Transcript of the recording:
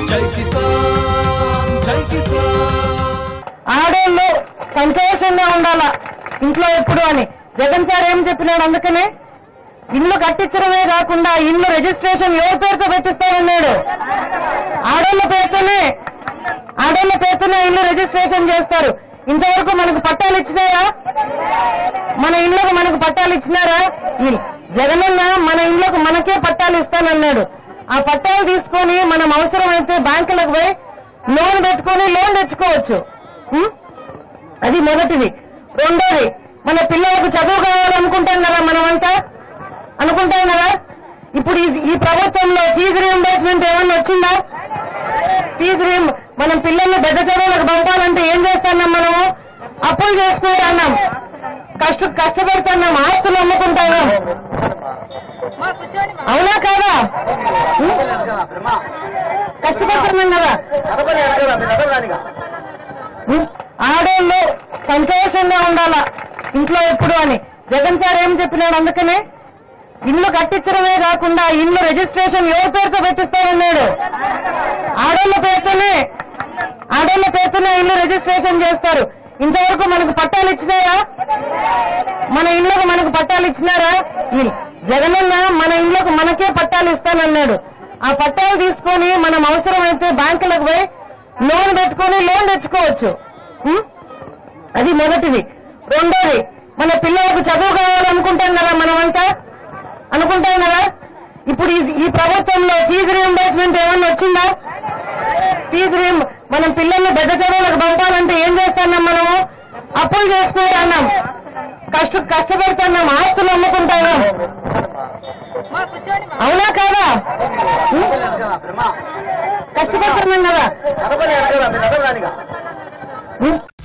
జై కిసాన్ జై కిసాన్ ఆడోళ్ళు సంతోషంగా ఉండాల ఇంట్లో ఎప్పుడు అని జగన్ సార్ ఏం చెప్పినాడు అందుకనే ఇల్లు కట్టించడమే కాకుండా ఇల్లు రిజిస్ట్రేషన్ ఎవరి పేరుతో పెట్టిస్తానన్నాడు ఆడోళ్ళ పేరుతోనే ఆడోళ్ళ పేరుతోనే ఇల్లు రిజిస్ట్రేషన్ చేస్తారు ఇంతవరకు మనకు పట్టాలు ఇచ్చినారా మన ఇళ్ళకు మనకు పట్టాలు ఇచ్చినారా ఈ- జగనన్న మన ఇళ్ళకు మనకే పట్టాలు ఇస్తానన్నాడు ఆ పట్టాలు తీసుకొని మనం అవసరమైతే బ్యాంకులకు పోయి లోన్ పెట్టుకొని లోన్ తెచ్చుకోవచ్చు ఉం? అది మొదటిది రెండోది మన పిల్లలకు చదువు కావాలనుకుంటాం కదా మనమంతా అనుకుంటాం కదా ఇప్పుడు ఈ- ఈ ప్రభుత్వంలో ఫీజు రియంబర్స్మెంట్ ఏమన్నా వచ్చిందా ఫీజు రియం- మనం పిల్లల్ని పెద్ద చదువులకు పంపాలంటే ఏం చేస్తున్నాం మనము అప్పులు చేసుకుంటున్నాం కష్ట కష్టపడుతున్నాం ఆస్తులు అమ్ముకుంటున్నాం అవునా కాదా ఉం? కష్టపడుతున్నాం కదా ఉం? ఆడోళ్ళు సంతోషంగా ఉండాల ఇంట్లో ఎప్పుడు అని జగన్ సార్ ఏం చెప్పినాడు అందుకనే ఇల్లు కట్టించడమే కాకుండా ఇల్లు రిజిస్ట్రేషన్ ఎవరి పేరుతో పెట్టిస్తానన్నాడు ఆడోళ్ళ పేరుతోనే ఆడోళ్ళ పేరుతోనే ఇల్లు రిజిస్ట్రేషన్ చేస్తారు ఇంతవరకు మనకు పట్టాలు ఇచ్చినారా మన ఇళ్ళకు మనకు పట్టాలు ఇచ్చినారా ఈ- జగనన్న మన ఇళ్ళకు మనకే పట్టాలు ఇస్తానన్నాడు ఆ పట్టాలు తీసుకొని మనం అవసరమైతే బ్యాంకులకు పోయి లోన్ పెట్టుకొని లోన్ తెచ్చుకోవచ్చు ఉం? అది మొదటిది రెండోది మన పిల్లలకు చదువు కావాలనుకుంటాం కదా మనమంతా అనుకుంటాం కదా ఇప్పుడు ఈ- ఈ ప్రభుత్వంలో ఫీజు రియంబర్స్మెంట్ ఏమన్నా వచ్చిందా ఫీజు రియం- మనం పిల్లల్ని పెద్ద చదువులకు పంపాలంటే ఏం చేస్తున్నాం మనము అప్పులు చేసుకుంటున్నాం కష్ట కష్టపడుతున్నాం ఆస్తులు అమ్ముకుంటున్నాం అవునా కాదా ఉం? కష్టపడుతున్నాం కదా ఉం?